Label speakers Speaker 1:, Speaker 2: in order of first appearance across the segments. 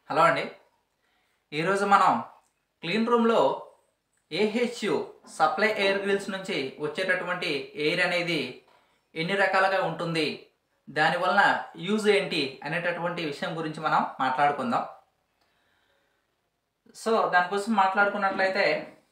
Speaker 1: hello అండి ఈరోజు మనం క్లీన్ రూమ్లో ఏహెచ్యు సప్లై ఎయిర్ గ్రిల్స్ నుంచి వచ్చేటటువంటి ఎయిర్ అనేది ఎన్ని రకాలుగా ఉంటుంది దానివలన యూజ్ ఏంటి అనేటటువంటి విషయం గురించి మనం మాట్లాడుకుందాం సో దానికోసం మాట్లాడుకున్నట్లయితే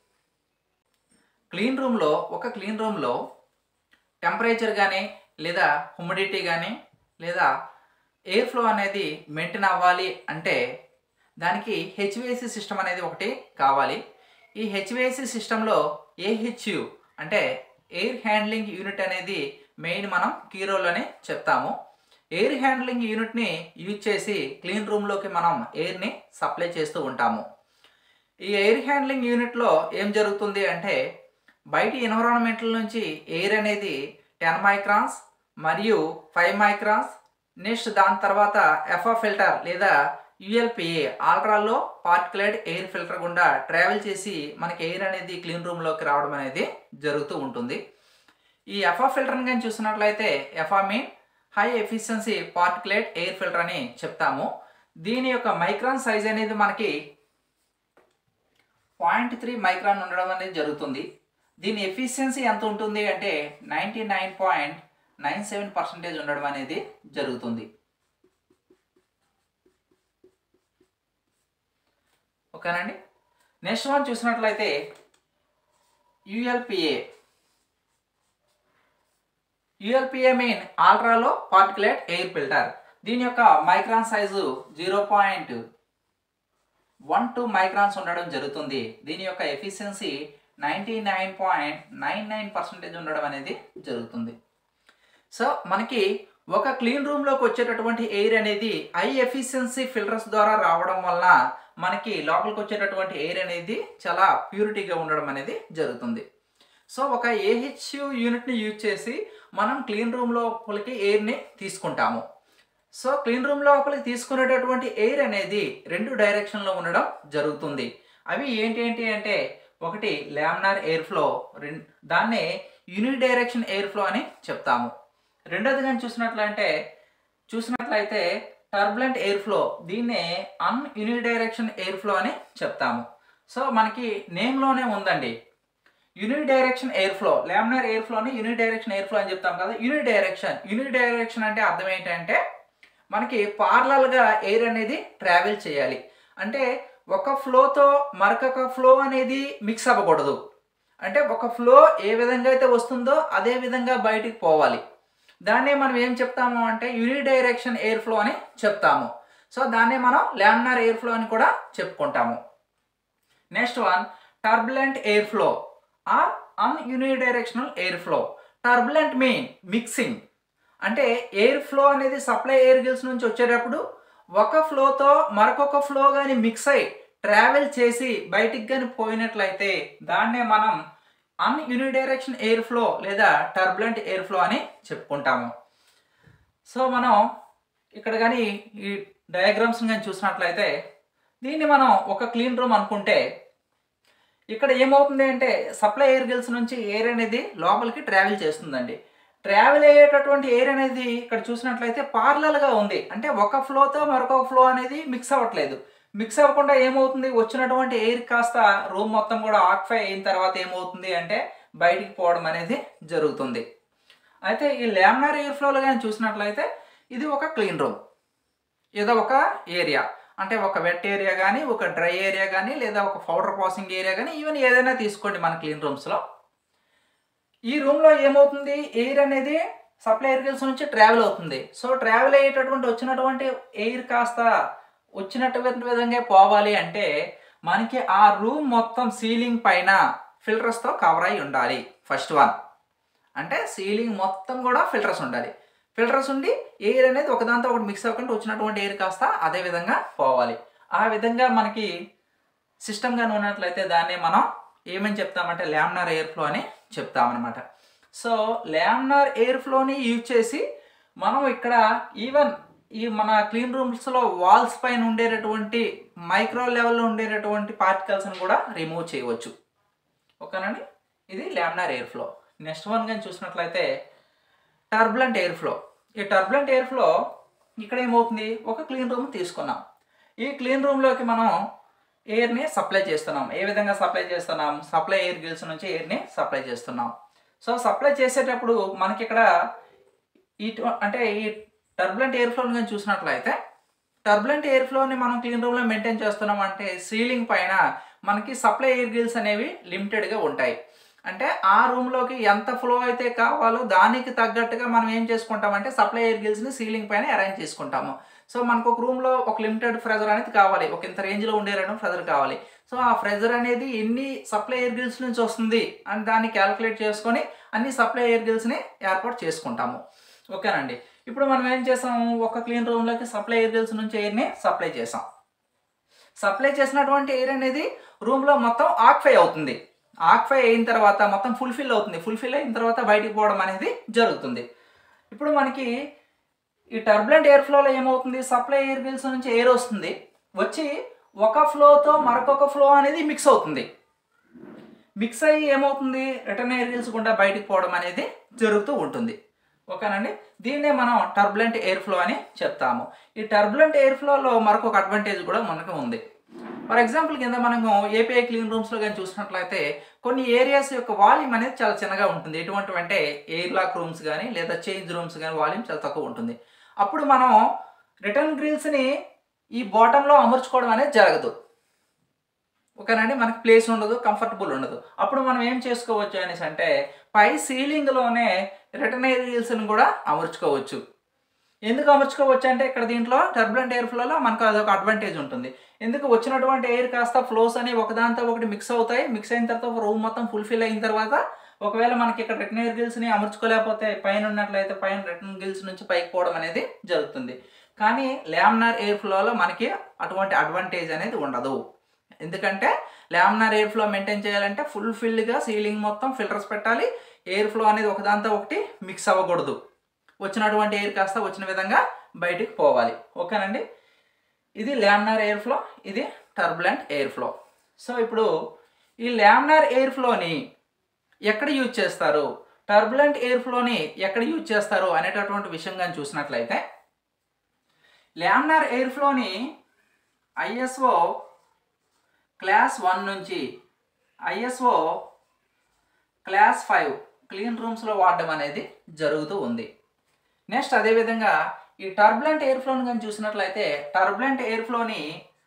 Speaker 1: క్లీన్ రూమ్లో ఒక క్లీన్ రూమ్లో టెంపరేచర్ కానీ లేదా హ్యూమిడిటీ కానీ లేదా ఎయిర్ ఫ్లో అనేది మెయింటైన్ అవ్వాలి అంటే దానికి హెచ్విఎస్సి సిస్టమ్ అనేది ఒకటి కావాలి ఈ హెచ్విఎస్సి సిస్టంలో ఏహెచ్యు అంటే ఎయిర్ హ్యాండ్లింగ్ యూనిట్ అనేది మెయిన్ మనం కీ రోల్ అని చెప్తాము ఎయిర్ హ్యాండ్లింగ్ యూనిట్ని యూజ్ చేసి క్లీన్ రూమ్లోకి మనం ఎయిర్ని సప్లై చేస్తూ ఉంటాము ఈ ఎయిర్ హ్యాండ్లింగ్ యూనిట్లో ఏం జరుగుతుంది అంటే బయటి ఎన్విరాన్మెంట్ల నుంచి ఎయిర్ అనేది టెన్ మైక్రాన్స్ మరియు ఫైవ్ మైక్రాన్స్ నెక్స్ట్ దాని తర్వాత ఎఫ్ఆ ఫిల్టర్ లేదా ULPA ultra low particulate air filter గుండా ట్రావెల్ చేసి మనకి ఎయిర్ అనేది క్లీన్ రూమ్లోకి రావడం అనేది జరుగుతూ ఉంటుంది ఈ ఎఫ్ఆ ఫిల్టర్ని కానీ చూసినట్లయితే HEPA mean high efficiency particulate air filter అని చెప్తాము దీని యొక్క మైక్రాన్ సైజ్ అనేది మనకి పాయింట్ త్రీ మైక్రాన్ ఉండడం అనేది జరుగుతుంది దీని ఎఫిషియన్సీ ఎంత ఉంటుంది అంటే ninety nine point nine seven percentage ఉండడం అనేది జరుగుతుంది ఓకేనండి నెక్స్ట్ వన్ చూసినట్లయితే ULPA ULPA mean ultra low particulate air filter దీని యొక్క micron size zero point one two microns ఉండడం జరుగుతుంది దీని యొక్క efficiency ninety nine point nine nine percentage ఉండడం అనేది జరుగుతుంది సో మనకి ఒక క్లీన్ రూమ్లోకి వచ్చేటటువంటి ఎయిర్ అనేది హై ఎఫిషియన్సీ ఫిల్టర్స్ ద్వారా రావడం వల్ల మనకి లోపలికి వచ్చేటటువంటి ఎయిర్ అనేది చాలా ప్యూరిటీగా ఉండడం అనేది జరుగుతుంది సో ఒక ఏహెచ్యు యూనిట్ని యూజ్ చేసి మనం క్లీన్ రూమ్ లోపలికి ఎయిర్ని తీసుకుంటాము సో క్లీన్ రూమ్ లోపలికి తీసుకునేటటువంటి ఎయిర్ అనేది రెండు డైరెక్షన్లో ఉండడం జరుగుతుంది అవి ఏంటి ఏంటి అంటే ఒకటి లామినార్ ఎయిర్ ఫ్లో రెం దాన్నే యూని డైరెక్షన్ ఎయిర్ ఫ్లో అని చెప్తాము రెండోది కానీ చూసినట్లయితే చూసినట్లయితే టర్బులెంట్ ఎయిర్ ఫ్లో దీన్నే un unidirection air flow అని చెప్తాము సో మనకి నేమ్లోనే ఉందండి unidirection air flow laminar air ఫ్లోని యూని డైరెక్షన్ ఎయిర్ ఫ్లో అని చెప్తాం కదా యూని డైరెక్షన్ యూని డైరెక్షన్ అంటే అర్థం ఏంటంటే మనకి పార్లల్గా ఎయిర్ అనేది ట్రావెల్ చేయాలి అంటే ఒక ఫ్లోతో మరొక ఫ్లో అనేది మిక్స్ అవ్వకూడదు అంటే ఒక ఫ్లో ఏ విధంగా అయితే వస్తుందో అదే విధంగా బయటికి పోవాలి దాన్నే మనం ఏం చెప్తాము అంటే యూని డైరెక్షన్ ఎయిర్ ఫ్లో అని చెప్తాము సో దాన్నే మనం లామినార్ ఎయిర్ ఫ్లో అని కూడా చెప్పుకుంటాము next one turbulent air flow or un unidirectional air flow turbulent mean mixing అంటే ఎయిర్ ఫ్లో అనేది సప్లై ఎయిర్ గిల్స్ నుంచి వచ్చేటప్పుడు ఒక ఫ్లోతో మరొక ఫ్లో కానీ మిక్స్ అయి ట్రావెల్ చేసి బయటికి కానీ పోయినట్లయితే దాన్నే మనం అన్ యూనిడైరెక్షన్ ఎయిర్ ఫ్లో లేదా టర్బులెంట్ ఎయిర్ ఫ్లో అని చెప్పుకుంటాము సో మనం ఇక్కడ కానీ ఈ డయాగ్రామ్స్ కానీ చూసినట్లయితే దీన్ని మనం ఒక క్లీన్ రూమ్ అనుకుంటే ఇక్కడ ఏమవుతుంది అంటే సప్లై ఎయిర్ గిల్స్ నుంచి ఎయిర్ అనేది లోపలికి ట్రావెల్ చేస్తుందండి ట్రావెల్ అయ్యేటటువంటి ఎయిర్ అనేది ఇక్కడ చూసినట్లయితే పార్లల్గా ఉంది అంటే ఒక ఫ్లోతో మరొక ఫ్లో అనేది మిక్స్ అవ్వట్లేదు మిక్స్ అవ్వకుండా ఏమవుతుంది వచ్చినటువంటి ఎయిర్ కాస్త రూమ్ మొత్తం కూడా ఆక్ఫై అయిన తర్వాత ఏమవుతుంది అంటే బయటికి పోవడం అనేది జరుగుతుంది అయితే ఈ లామినార్ ఎయిర్ ఫ్లోలో కానీ చూసినట్లయితే ఇది ఒక క్లీన్ రూమ్ ఏదో ఒక ఏరియా అంటే ఒక వెట్ ఏరియా కానీ ఒక డ్రై ఏరియా కానీ లేదా ఒక పౌడర్ పాసింగ్ ఏరియా కానీ ఈవెన్ ఏదైనా తీసుకోండి మన క్లీన్ రూమ్స్లో ఈ రూమ్లో ఏమవుతుంది ఎయిర్ అనేది సప్లై ఎయిర్ గిల్స్ నుంచి ట్రావెల్ అవుతుంది సో ట్రావెల్ అయ్యేటటువంటి వచ్చినటువంటి ఎయిర్ కాస్త వచ్చినటువంటి విధంగా పోవాలి అంటే మనకి ఆ రూమ్ మొత్తం సీలింగ్ పైన ఫిల్టర్స్తో కవర్ అయి ఉండాలి ఫస్ట్ వన్ అంటే సీలింగ్ మొత్తం కూడా ఫిల్టర్స్ ఉండాలి ఫిల్టర్స్ ఉండి ఎయిర్ అనేది ఒకదాంతో ఒకటి మిక్స్ అవ్వకుండా వచ్చినటువంటి ఎయిర్ కాస్త అదే విధంగా పోవాలి ఆ విధంగా మనకి సిస్టమ్గా ఉన్నట్లయితే దాన్ని మనం ఏమని చెప్తామంటే లామినార్ ఎయిర్ ఫ్లో అని చెప్తామన్నమాట సో లామినార్ ఎయిర్ ఫ్లోని యూజ్ చేసి మనం ఇక్కడ ఈవెన్ ఈ మన క్లీన్ రూమ్స్లో వాల్స్ పైన ఉండేటటువంటి మైక్రో లెవెల్లో ఉండేటటువంటి పార్టికల్స్ని కూడా రిమూవ్ చేయవచ్చు ఓకేనండి ఇది laminar air flow next one కానీ చూసినట్లయితే టర్బులెంట్ ఎయిర్ ఫ్లో ఈ టర్బులెంట్ ఎయిర్ ఫ్లో ఇక్కడ ఏమవుతుంది ఒక క్లీన్ రూమ్ తీసుకున్నాం ఈ క్లీన్ రూమ్లోకి మనం ఎయిర్ని సప్లై చేస్తున్నాం ఏ విధంగా సప్లై చేస్తున్నాం సప్లై ఎయిర్ గిల్స్ నుంచి ఎయిర్ని సప్లై చేస్తున్నాం సో సప్లై చేసేటప్పుడు మనకి ఇక్కడ ఇటు అంటే ఈ టర్బులెంట్ ఎయిర్ ఫ్లోని కానీ చూసినట్లయితే టర్బులెంట్ ఎయిర్ ఫ్లోని మనం క్లీన్ రూమ్లో మెయింటైన్ చేస్తున్నాం అంటే సీలింగ్ పైన మనకి సప్లై ఎయిర్ గిల్స్ అనేవి లిమిటెడ్గా ఉంటాయి అంటే ఆ రూమ్లోకి ఎంత ఫ్లో అయితే కావాలో దానికి తగ్గట్టుగా మనం ఏం చేసుకుంటామంటే సప్లై ఎయిర్ గిల్స్ని సీలింగ్ పైన అరేంజ్ చేసుకుంటాము సో మనకు ఒక రూమ్లో ఒక లిమిటెడ్ ప్రెజర్ అనేది కావాలి ఒక ఇంత రేంజ్లో ఉండేరడం ప్రెజర్ కావాలి సో ఆ ప్రెజర్ అనేది ఎన్ని సప్లై ఎయిర్ గిల్స్ నుంచి వస్తుంది అని దాన్ని క్యాలిక్యులేట్ చేసుకొని అన్ని సప్లై ఎయిర్ గిల్స్ని ఏర్పాటు చేసుకుంటాము ఓకేనండి ఇప్పుడు మనం ఏం చేసాము ఒక క్లీన్ రూమ్లోకి సప్లై ఎయిర్ గిల్స్ నుంచి ఎయిర్ని సప్లై చేసాం సప్లై చేసినటువంటి ఎయిర్ అనేది రూమ్లో మొత్తం ఆక్ఫై అవుతుంది ఆక్ఫై అయిన తర్వాత మొత్తం ఫుల్ఫిల్ అవుతుంది ఫుల్ఫిల్ అయిన తర్వాత బయటికి పోవడం అనేది జరుగుతుంది ఇప్పుడు మనకి ఈ టర్బులెంట్ ఎయిర్ ఫ్లోలో ఏమవుతుంది సప్లై ఎయిర్ గిల్స్ నుంచి ఎయిర్ వస్తుంది వచ్చి ఒక ఫ్లోతో మరొక ఫ్లో అనేది మిక్స్ అవుతుంది మిక్స్ అయ్యి ఏమవుతుంది రిటర్న్ ఎయిర్ గిల్స్ గుండా బయటికి పోవడం అనేది జరుగుతూ ఉంటుంది ఓకేనండి దీన్నే మనం టర్బులెంట్ ఎయిర్ ఫ్లో అని చెప్తాము ఈ టర్బులెంట్ ఎయిర్ ఫ్లోలో మరొక అడ్వాంటేజ్ కూడా మనకు ఉంది ఫర్ ఎగ్జాంపుల్ కింద మనము ఏపీఐ క్లీన్ రూమ్స్లో కానీ చూసినట్లయితే కొన్ని ఏరియాస్ యొక్క వాల్యూమ్ అనేది చాలా చిన్నగా ఉంటుంది ఎటువంటివి అంటే ఎయిర్ లాక్ రూమ్స్ కానీ లేదా చేంజ్ రూమ్స్ కానీ వాల్యూమ్ చాలా తక్కువ ఉంటుంది అప్పుడు మనం రిటర్న్ గ్రిల్స్ని ఈ బాటంలో అమర్చుకోవడం అనేది జరగదు ఓకేనండి మనకి ప్లేస్ ఉండదు కంఫర్టబుల్ ఉండదు అప్పుడు మనం ఏం చేసుకోవచ్చు అనేసి అంటే పై సీలింగ్లోనే రిటర్న్ ఎయిర్ రీల్స్ని కూడా అమర్చుకోవచ్చు ఎందుకు అమర్చుకోవచ్చు అంటే ఇక్కడ దీంట్లో టర్బులెంట్ ఎయిర్ ఫ్లోలో మనకు అదొక అడ్వాంటేజ్ ఉంటుంది ఎందుకు వచ్చినటువంటి ఎయిర్ కాస్త ఫ్లోస్ అని ఒకదాంతో ఒకటి మిక్స్ అవుతాయి మిక్స్ అయిన తర్వాత రూమ్ మొత్తం ఫుల్ఫిల్ అయిన తర్వాత ఒకవేళ మనకి ఇక్కడ రిటర్న్ ఎయిర్ గిల్స్ని అమర్చుకోలేకపోతే పైన ఉన్నట్లయితే పైన రిటర్న్ గిల్స్ నుంచి పైకి పోవడం అనేది జరుగుతుంది కానీ ల్యామినార్ ఎయిర్ ఫ్లోలో మనకి అటువంటి అడ్వాంటేజ్ అనేది ఉండదు ఎందుకంటే ల్యామినార్ ఎయిర్ ఫ్లో మెయింటైన్ చేయాలంటే ఫుల్ ఫిల్డ్గా సీలింగ్ మొత్తం ఫిల్టర్స్ పెట్టాలి ఎయిర్ ఫ్లో అనేది ఒకదాంతో ఒకటి మిక్స్ అవ్వకూడదు వచ్చినటువంటి ఎయిర్ కాస్త వచ్చిన విధంగా బయటికి పోవాలి ఓకేనండి ఇది ల్యామినార్ ఎయిర్ ఫ్లో ఇది టర్బులెంట్ ఎయిర్ ఫ్లో సో ఇప్పుడు ఈ ల్యామినార్ ఎయిర్ ఫ్లోని ఎక్కడ యూజ్ చేస్తారు టర్బులెంట్ ఎయిర్ ఫ్లోని ఎక్కడ యూజ్ చేస్తారు అనేటటువంటి విషయం కానీ చూసినట్లయితే ల్యామినార్ ఎయిర్ ఫ్లోని ఐఎస్ఓ క్లాస్ వన్ నుంచి ఐఎస్ఓ క్లాస్ ఫైవ్ క్లీన్ రూమ్స్లో వాడడం అనేది జరుగుతూ ఉంది నెక్స్ట్ అదేవిధంగా ఈ టర్బులెంట్ ఎయిర్ ఫ్లోని కానీ చూసినట్లయితే టర్బులెంట్ ఎయిర్ ఫ్లోని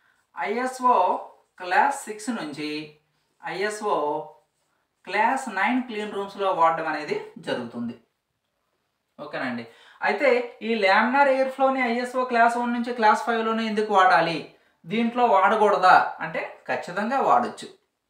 Speaker 1: ఐఎస్ఓ క్లాస్ సిక్స్ నుంచి ఐఎస్ఓ క్లాస్ నైన్ క్లీన్ రూమ్స్లో వాడడం అనేది జరుగుతుంది ఓకేనండి అయితే ఈ ల్యామినార్ ఎయిర్ ఫ్లోని ఐఎస్ఓ క్లాస్ వన్ నుంచి క్లాస్ ఫైవ్లోనే ఎందుకు వాడాలి దీంట్లో వాడకూడదా అంటే ఖచ్చితంగా వాడచ్చు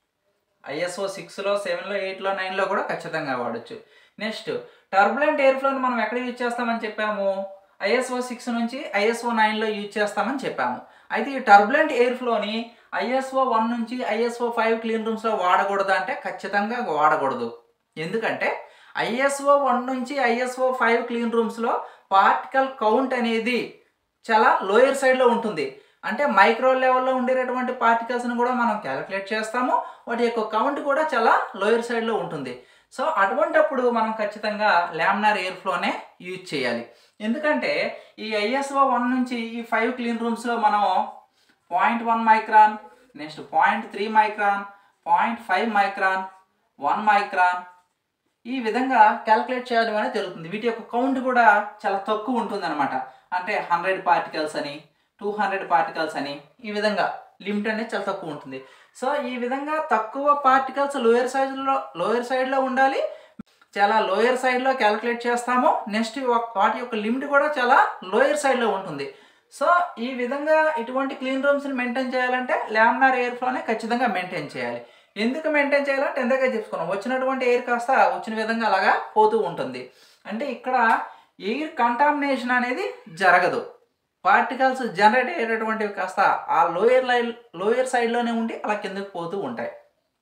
Speaker 1: ఐఎస్ఓ సిక్స్లో సెవెన్లో ఎయిట్లో నైన్లో కూడా ఖచ్చితంగా వాడచ్చు నెక్స్ట్ టర్బులెంట్ ఎయిర్ ఫ్లోని మనం ఎక్కడ యూజ్ చేస్తామని చెప్పాము ఐఎస్ఓ సిక్స్ నుంచి ఐఎస్ఓ నైన్లో యూజ్ చేస్తామని చెప్పాము అయితే ఈ టర్బులెంట్ ఎయిర్ ఫ్లోని ఐఎస్ఓ వన్ నుంచి ఐఎస్ఓ ఫైవ్ క్లీన్ రూమ్స్లో వాడకూడదు అంటే ఖచ్చితంగా వాడకూడదు ఎందుకంటే ఐఎస్ఓ వన్ నుంచి ఐఎస్ఓ ఫైవ్ క్లీన్ రూమ్స్లో పార్టికల్ కౌంట్ అనేది చాలా లోయర్ సైడ్లో ఉంటుంది అంటే మైక్రో లెవెల్లో ఉండేటటువంటి పార్టికల్స్ని కూడా మనం క్యాలిక్యులేట్ చేస్తాము వాటి యొక్క కౌంట్ కూడా చాలా లోయర్ సైడ్లో ఉంటుంది సో అటువంటప్పుడు మనం ఖచ్చితంగా ల్యామినార్ ఎయిర్ ఫ్లోనే యూజ్ చేయాలి ఎందుకంటే ఈ ఐఎస్ఓ వన్ నుంచి ఈ ఫైవ్ క్లీన్ రూమ్స్లో మనం point one micron next point three micron point five micron one micron ఈ విధంగా క్యాల్కులేట్ చేయడం అనేది జరుగుతుంది వీటి యొక్క కౌంట్ కూడా చాలా తక్కువ ఉంటుంది అనమాట అంటే హండ్రెడ్ పార్టికల్స్ అని టూ హండ్రెడ్ పార్టికల్స్ అని ఈ విధంగా లిమిట్ అనేది చాలా తక్కువ ఉంటుంది సో ఈ విధంగా తక్కువ పార్టికల్స్ లోయర్ సైడ్లో లోయర్ సైడ్లో ఉండాలి చాలా లోయర్ సైడ్లో క్యాలిక్యులేట్ చేస్తాము నెక్స్ట్ వాటి యొక్క లిమిట్ కూడా చాలా లోయర్ సైడ్లో ఉంటుంది సో ఈ విధంగా ఇటువంటి క్లీన్ రూమ్స్ని మెయింటైన్ చేయాలంటే ల్యామినార్ ఎయిర్ ఫ్లోనే ఖచ్చితంగా మెయింటైన్ చేయాలి ఎందుకు మెయింటైన్ చేయాలంటే ఎంతగా చెప్పుకున్నాం వచ్చినటువంటి ఎయిర్ కాస్త వచ్చిన విధంగా అలాగా పోతూ ఉంటుంది అంటే ఇక్కడ ఎయిర్ కంటామినేషన్ అనేది జరగదు పార్టికల్స్ జనరేట్ అయ్యేటటువంటివి కాస్త ఆ లోయర్ లైన్ లోయర్ సైడ్లోనే ఉండి అలా కిందకి పోతూ ఉంటాయి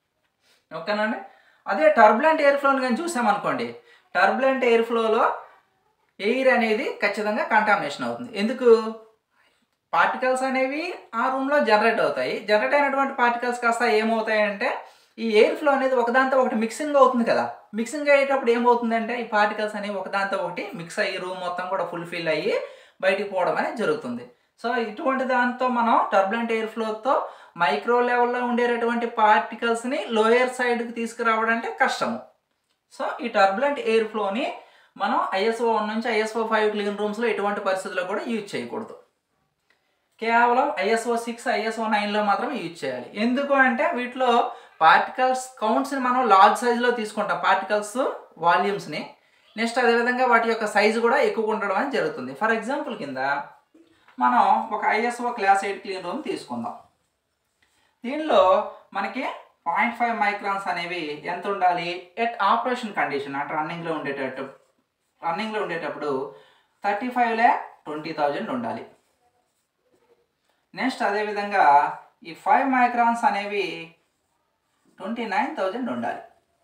Speaker 1: ఓకేనండి అదే టర్బులెంట్ ఎయిర్ ఫ్లోని కానీ చూసామనుకోండి టర్బులెంట్ ఎయిర్ ఫ్లోలో ఎయిర్ అనేది ఖచ్చితంగా కంటామినేషన్ అవుతుంది ఎందుకు పార్టికల్స్ అనేవి ఆ రూమ్లో జనరేట్ అవుతాయి జనరేట్ అయినటువంటి పార్టికల్స్ కాస్త ఏమవుతాయంటే ఈ ఎయిర్ ఫ్లో అనేది ఒకదాంతో ఒకటి మిక్సింగ్ అవుతుంది కదా మిక్సింగ్ అయ్యేటప్పుడు ఏమవుతుందంటే ఈ పార్టికల్స్ అనేవి ఒకదాంతో ఒకటి మిక్స్ అయ్యి రూమ్ మొత్తం కూడా ఫుల్ఫిల్ అయ్యి బయటికి పోవడం అనేది జరుగుతుంది సో ఇటువంటి దాంతో మనం టర్బులెంట్ ఎయిర్ ఫ్లోతో మైక్రో లెవెల్లో ఉండేటటువంటి పార్టికల్స్ని లోయర్ సైడ్కి తీసుకురావడం అంటే కష్టము సో ఈ టర్బులెంట్ ఎయిర్ ఫ్లోని మనం ఐఎస్ఓ వన్ నుంచి ఐఎస్ఓ ఫైవ్ క్లీన్ రూమ్స్లో ఎటువంటి పరిస్థితుల్లో కూడా యూజ్ చేయకూడదు కేవలం ఐఎస్ఓ సిక్స్ ఐఎస్ఓ నైన్లో మాత్రం యూజ్ చేయాలి ఎందుకు అంటే వీటిలో పార్టికల్స్ కౌంట్స్ని మనం లార్జ్ సైజులో తీసుకుంటాం పార్టికల్స్ వాల్యూమ్స్ని నెక్స్ట్ అదేవిధంగా వాటి యొక్క సైజు కూడా ఎక్కువ ఉండడం అని జరుగుతుంది ఫర్ ఎగ్జాంపుల్ కింద మనం ఒక ISO class eight clean room తీసుకుందాం దీనిలో మనకి పాయింట్ ఫైవ్ మైక్రాన్స్ అనేవి ఎంత ఉండాలి ఎట్ ఆపరేషన్ కండిషన్ అంటే రన్నింగ్లో ఉండేటట్టు రన్నింగ్లో ఉండేటప్పుడు thirty five lakh twenty thousand ఉండాలి నెక్స్ట్ అదేవిధంగా ఈ ఫైవ్ మైక్రాన్స్ అనేవి ట్వంటీ నైన్ థౌజండ్ ఉండాలి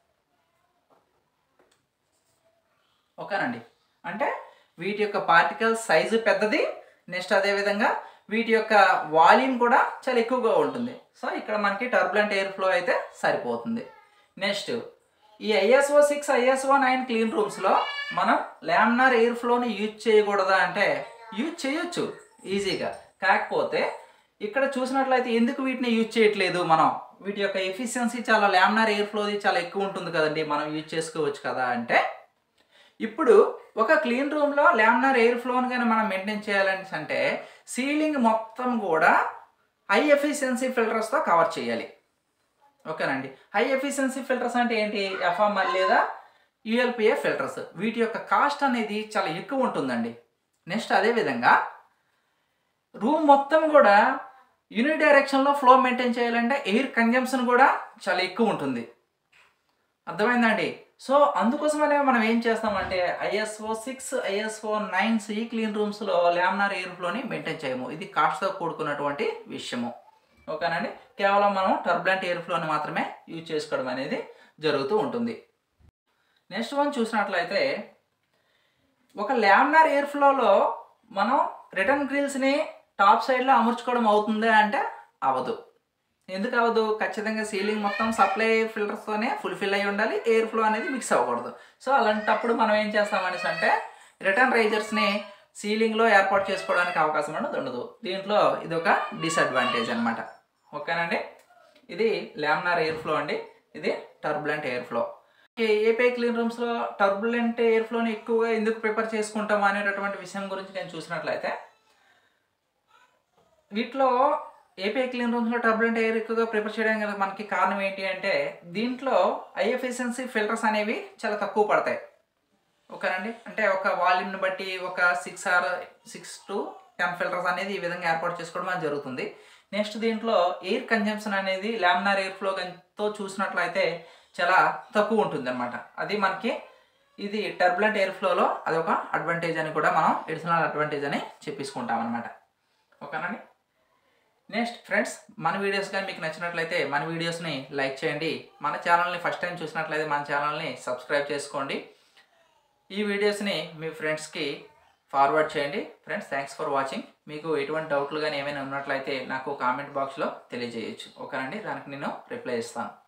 Speaker 1: ఓకేనండి అంటే వీటి యొక్క పార్టికల్ సైజు పెద్దది నెక్స్ట్ అదేవిధంగా వీటి యొక్క వాల్యూమ్ కూడా చాలా ఎక్కువగా ఉంటుంది సో ఇక్కడ మనకి టర్బులెంట్ ఎయిర్ ఫ్లో అయితే సరిపోతుంది నెక్స్ట్ ఈ ISO six ISO nine clean రూమ్స్లో మనం ల్యామినార్ ఎయిర్ ఫ్లోని యూజ్ చేయకూడదా అంటే యూజ్ చేయొచ్చు ఈజీగా కాకపోతే ఇక్కడ చూసినట్లయితే ఎందుకు వీటిని యూజ్ చేయట్లేదు మనం వీటి యొక్క ఎఫిషియన్సీ చాలా ల్యామినార్ ఎయిర్ ఫ్లోది చాలా ఎక్కువ ఉంటుంది కదండి మనం యూజ్ చేసుకోవచ్చు కదా అంటే ఇప్పుడు ఒక క్లీన్ రూమ్లో ల్యామినార్ ఎయిర్ ఫ్లోని కానీ మనం మెయింటైన్ చేయాలని అంటే సీలింగ్ మొత్తం కూడా హై ఎఫిషియన్సీ ఫిల్టర్స్తో కవర్ చేయాలి ఓకేనండి హై ఎఫిషియన్సీ ఫిల్టర్స్ అంటే ఏంటి ఎఫ్ఎంఎల్ లేదా యుఎల్పిఏ ఫిల్టర్స్ వీటి యొక్క కాస్ట్ అనేది చాలా ఎక్కువ ఉంటుందండి నెక్స్ట్ అదేవిధంగా రూమ్ మొత్తం కూడా యూని డైరెక్షన్లో ఫ్లో మెయింటైన్ చేయాలంటే ఎయిర్ కన్జంప్షన్ కూడా చాలా ఎక్కువ ఉంటుంది అర్థమైందండి సో అందుకోసమనే మనం ఏం చేస్తామంటే ISO six ISO nine C clean రూమ్స్లో ల్యామినార్ ఎయిర్ ఫ్లోని మెయింటైన్ చేయము ఇది కాస్ట్తో కూడుకున్నటువంటి విషయము ఓకేనండి కేవలం మనం టర్బులెంట్ ఎయిర్ ఫ్లోని మాత్రమే యూజ్ చేసుకోవడం అనేది జరుగుతూ ఉంటుంది నెక్స్ట్ వన్ చూసినట్లయితే ఒక ల్యామినార్ ఎయిర్ ఫ్లోలో మనం రిటర్న్ గ్రిల్స్ని టాప్ సైడ్లో అమర్చుకోవడం అవుతుందా అంటే అవదు ఎందుకు అవ్వదు ఖచ్చితంగా సీలింగ్ మొత్తం సప్లై ఫిల్టర్స్తోనే ఫుల్ఫిల్ అయి ఉండాలి ఎయిర్ ఫ్లో అనేది మిక్స్ అవ్వకూడదు సో అలాంటప్పుడు మనం ఏం చేస్తామనేసి అంటే రిటర్న్ రైజర్స్ని సీలింగ్లో ఏర్పాటు చేసుకోవడానికి అవకాశం అనేది ఉండదు దీంట్లో ఇది ఒక డిసడ్వాంటేజ్ అనమాట ఓకేనండి ఇది లామినార్ ఎయిర్ ఫ్లో అండి ఇది turbulent air flow AP clean రూమ్స్లో టర్బులెంట్ ఎయిర్ ఫ్లోని ఎక్కువగా ఎందుకు ప్రిపేర్ చేసుకుంటాం అనేటటువంటి విషయం గురించి నేను చూసినట్లయితే వీటిలో ఏపీఐ క్లీన్ రూమ్స్లో టర్బులెంట్ ఎయిర్ ఎక్కువగా ప్రిపేర్ చేయడానికి గల మనకి కారణం ఏంటి అంటే దీంట్లో ఐఎఫ్ఎస్ఎన్సీ ఫిల్టర్స్ అనేవి చాలా తక్కువ పడతాయి ఓకేనండి అంటే ఒక వాల్యూమ్ని బట్టి ఒక six or six to ten filters అనేది ఈ విధంగా ఏర్పాటు చేసుకోవడం అనేది జరుగుతుంది నెక్స్ట్ దీంట్లో ఎయిర్ కన్జంప్షన్ అనేది లామినార్ ఎయిర్ ఫ్లోతో చూసినట్లయితే చాలా తక్కువ ఉంటుంది అనమాట అది మనకి ఇది టర్బులెంట్ ఎయిర్ ఫ్లోలో అదొక అడ్వాంటేజ్ అని కూడా మనం ఎడిషనల్ అడ్వాంటేజ్ అని చెప్పేసుకుంటాం అనమాట ఓకేనండి నెక్స్ట్ ఫ్రెండ్స్ మన వీడియోస్ కానీ మీకు నచ్చినట్లయితే మన వీడియోస్ని లైక్ చేయండి మన ఛానల్ని ఫస్ట్ టైం చూసినట్లయితే మన ఛానల్ని సబ్స్క్రైబ్ చేసుకోండి ఈ వీడియోస్ని మీ ఫ్రెండ్స్కి ఫార్వర్డ్ చేయండి ఫ్రెండ్స్ థ్యాంక్స్ ఫర్ వాచింగ్ మీకు ఎటువంటి డౌట్లు కానీ ఏమైనా ఉన్నట్లయితే నాకు కామెంట్ బాక్స్లో తెలియజేయచ్చు ఓకేనండి దానికి నేను రిప్లై ఇస్తాను